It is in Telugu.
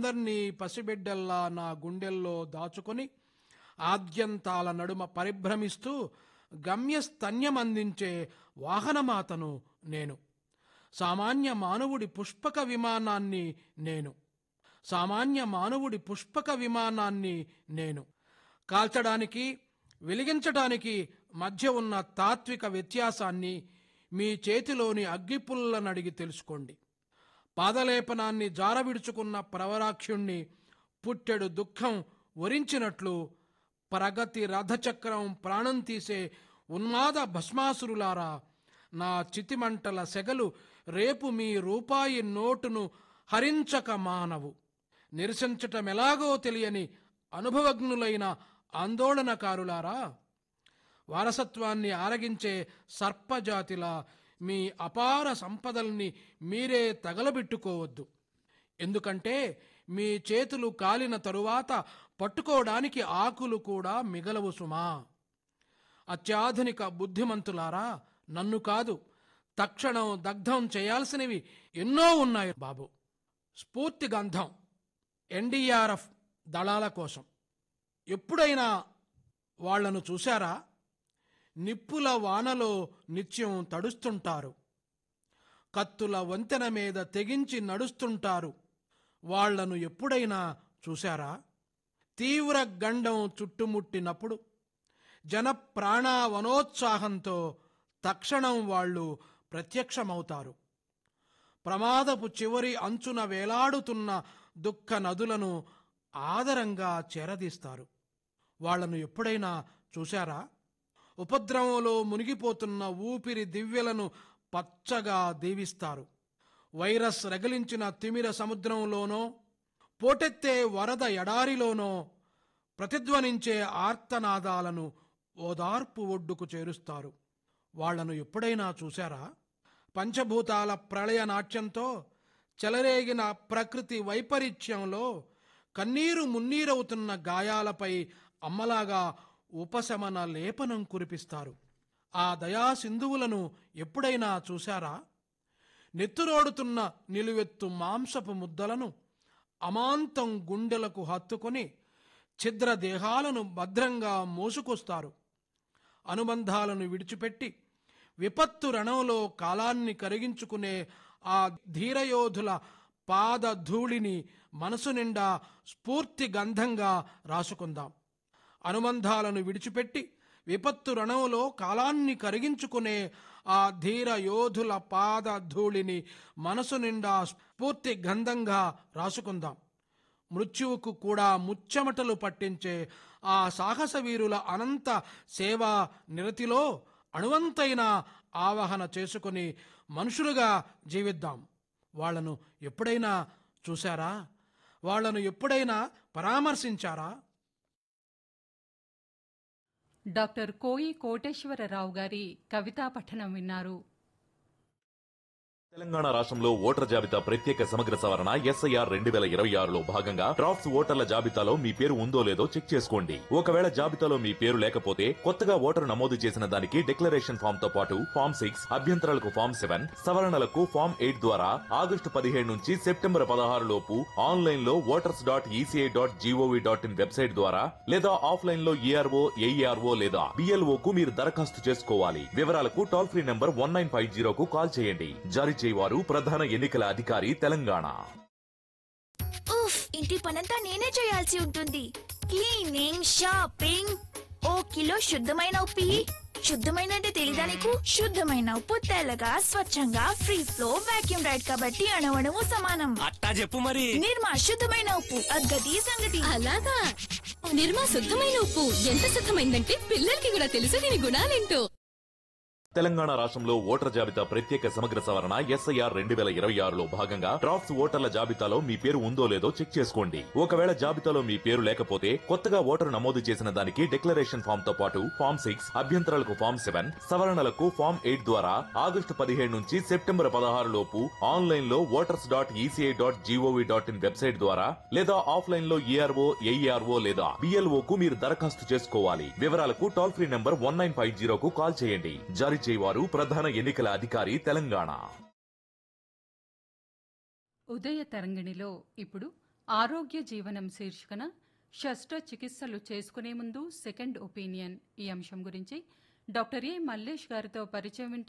అందర్నీ పసిబిడ్డల్లా నా గుండెల్లో దాచుకొని ఆద్యంతాల నడుమ పరిభ్రమిస్తూ గమ్యస్తన్యమందించే వాహనమాతను నేను సామాన్య మానవుడి పుష్పక విమానాన్ని నేను సామాన్య మానవుడి పుష్పక విమానాన్ని నేను కాల్చడానికి వెలిగించడానికి మధ్య ఉన్న తాత్విక వ్యత్యాసాన్ని మీ చేతిలోని అగ్గిపుల్లనడిగి తెలుసుకోండి పాదలేపనాన్ని జారవిడుచుకున్న ప్రవరాక్షుణ్ణి పుట్టెడు దుఃఖం వరించినట్లు ప్రగతి రథచక్రం ప్రాణం తీసే ఉన్మాద భస్మాసురులారా నా చితిమంటల సెగలు రేపు మీ రూపాయి నోటును హరించక మానవు నిరసించటమెలాగో తెలియని అనుభవజ్ఞులైన ఆందోళనకారులారా వారసత్వాన్ని ఆరగించే సర్పజాతిలా మీ అపార సంపదల్ని మీరే తగలబెట్టుకోవద్దు ఎందుకంటే మీ చేతులు కాలిన తరువాత పట్టుకోవడానికి ఆకులు కూడా మిగలవు సుమా అత్యాధునిక బుద్ధిమంతులారా నన్ను కాదు తక్షణం దగ్ధం చేయాల్సినవి ఎన్నో ఉన్నాయి బాబు స్ఫూర్తి గంధం ఎన్డీఆర్ఎఫ్ దళాల కోసం ఎప్పుడైనా వాళ్లను చూశారా నిప్పుల వానలో నిత్యం తడుస్తుంటారు కత్తుల వంతెన మీద తెగించి నడుస్తుంటారు వాళ్లను ఎప్పుడైనా చూశారా తీవ్ర గండం చుట్టుముట్టినప్పుడు జన ప్రాణ వనోత్సాహంతో తక్షణం వాళ్ళు ప్రత్యక్షమవుతారు ప్రమాదపు చివరి అంచున వేలాడుతున్న దుఃఖ నదులను ఆదరంగా చేరదీస్తారు వాళ్లను ఎప్పుడైనా చూశారా ఉపద్రవంలో మునిగిపోతున్న ఊపిరి దివ్యలను పచ్చగా దీవిస్తారు వైరస్ రగిలించిన తిమిర సముద్రంలోనో పోటెత్తే వరద ఎడారిలోనో ప్రతిధ్వనించే ఆర్తనాదాలను ఓదార్పు ఒడ్డుకు చేరుస్తారు వాళ్లను ఎప్పుడైనా చూశారా పంచభూతాల ప్రళయ నాట్యంతో చెలరేగిన ప్రకృతి వైపరీత్యంలో కన్నీరు మున్నీరవుతున్న గాయాలపై అమ్మలాగా ఉపశమన లేపనం కురిపిస్తారు ఆ దయా సింధువులను ఎప్పుడైనా చూశారా నెత్తురోడుతున్న నిలువెత్తు మాంసపు ముద్దలను అమాంతం గుండెలకు హత్తుకొని ఛిద్ర దేహాలను భద్రంగా మోసుకొస్తారు అనుబంధాలను విడిచిపెట్టి విపత్తు రణంలో కాలాన్ని కరిగించుకునే ఆ ధీరయోధుల పాద ధూళిని మనసు నిండా స్ఫూర్తి గంధంగా రాసుకుందాం అనుబంధాలను విడిచిపెట్టి విపత్తు రణంలో కాలాన్ని కరిగించుకునే ఆ ధీర యోధుల పాద ధూళిని మనసు నిండా స్ఫూర్తి గంధంగా రాసుకుందాం మృత్యువుకు కూడా ముచ్చెమటలు పట్టించే ఆ సాహస వీరుల అనంత సేవా నిరతిలో అణువంతైన ఆవాహన చేసుకుని మనుషులుగా జీవిద్దాం వాళ్లను ఎప్పుడైనా చూశారా వాళ్లను ఎప్పుడైనా పరామర్శించారా డాక్టర్ కోయి కోటేశ్వరరావు గారి కవితా పఠనం విన్నారు తెలంగాణ రాష్ట్రంలో ఓటర్ జాబితా ప్రత్యేక సమగ్ర సవరణ ఎస్ఐఆర్ రెండు వేల ఇరవై ఆరులో భాగంగా డ్రాఫ్ట్స్ ఓటర్ల జాబితాలో మీ పేరు ఉందో లేదో చెక్ చేసుకోండి ఒకవేళ జాబితాలో మీ పేరు లేకపోతే కొత్తగా ఓటరు నమోదు చేసిన దానికి డిక్లరేషన్ ఫామ్ తో పాటు ఫామ్ సిక్స్ అభ్యంతరాలకు ఫామ్ సెవెన్ సవరణలకు ఫామ్ ఎయిట్ ద్వారా ఆగస్టు పదిహేడు నుంచి సెప్టెంబర్ పదహారు లోపు ఆన్లైన్ లో voters dot ECI dot GOV dot in website ద్వారా లేదా ఆఫ్లైన్ లో ఈఆర్ఓ ఏఈఆర్ఓ లేదా బిఎల్ఓ కు మీరు దరఖాస్తు చేసుకోవాలి వివరాలకు toll free number one nine five జీరోకు కాల్ చేయండి జారీ చేయవారు ప్రధాన ఎన్నికల అధికారి తెలంగాణ ఉఫ్ ఇంటి పనంతా నేనే చేయాల్సి ఉంటుంది క్లీనింగ్ షాపింగ్ ఓ కిలో శుద్ధమైన ఉప్పి శుద్ధమైన అంటే తెలీదా నీకు శుద్ధమైన ఉప్పు తెల్లగా స్వచ్ఛంగా ఫ్రీ ఫ్లో వాక్యూమ్ రైడ్ కాబట్టి అణవణము సమానం అట్టా చెప్పు మరి నిర్మా శుద్ధమైన ఉప్పు అద్గతి సంగతి అలాగా నిర్మా శుద్ధమైన ఉప్పు ఎంత శుద్ధమైందంటే పిల్లలకి కూడా తెలుసు దీని గుణాలేంటో తెలంగాణ రాష్ట్రంలో ఓటర్ జాబితా ప్రత్యేక సమగ్ర సవరణ ఎస్ఐఆర్ రెండు వేల ఇరవై ఆరులో భాగంగా డ్రాఫ్ట్స్ ఓటర్ల జాబితాలో మీ పేరు ఉందో లేదో చెక్ చేసుకోండి ఒకవేళ జాబితాలో మీ పేరు లేకపోతే కొత్తగా ఓటరు నమోదు చేసిన దానికి డిక్లరేషన్ ఫామ్ తో పాటు ఫామ్ సిక్స్ అభ్యంతరాలకు ఫామ్ సెవెన్ సవరణలకు ఫామ్ ఎయిట్ ద్వారా ఆగస్టు పదిహేడు నుంచి సెప్టెంబర్ పదహారు లోపు ఆన్లైన్ లో voters dot ECI dot GOV dot in website ద్వారా లేదా ఆఫ్లైన్ లో ఈఆర్ఓ ఏఈఆర్ఓ లేదా బిఎల్ఓ కు మీరు దరఖాస్తు చేసుకోవాలి వివరాలకు toll free number one nine five జీరోకు కాల్ చేయండి జారీ చేయవారు ప్రధాన ఎన్నికల అధికారి తెలంగాణ ఉదయ తరంగిణిలో ఇప్పుడు ఆరోగ్య జీవనం శీర్షికన శస్త్రచికిత్సలు చేసుకునే ముందు సెకండ్ ఒపీనియన్ ఈ అంశం గురించి డాక్టర్ ఏ మల్లేష్ గారితో పరిచయం వింటారు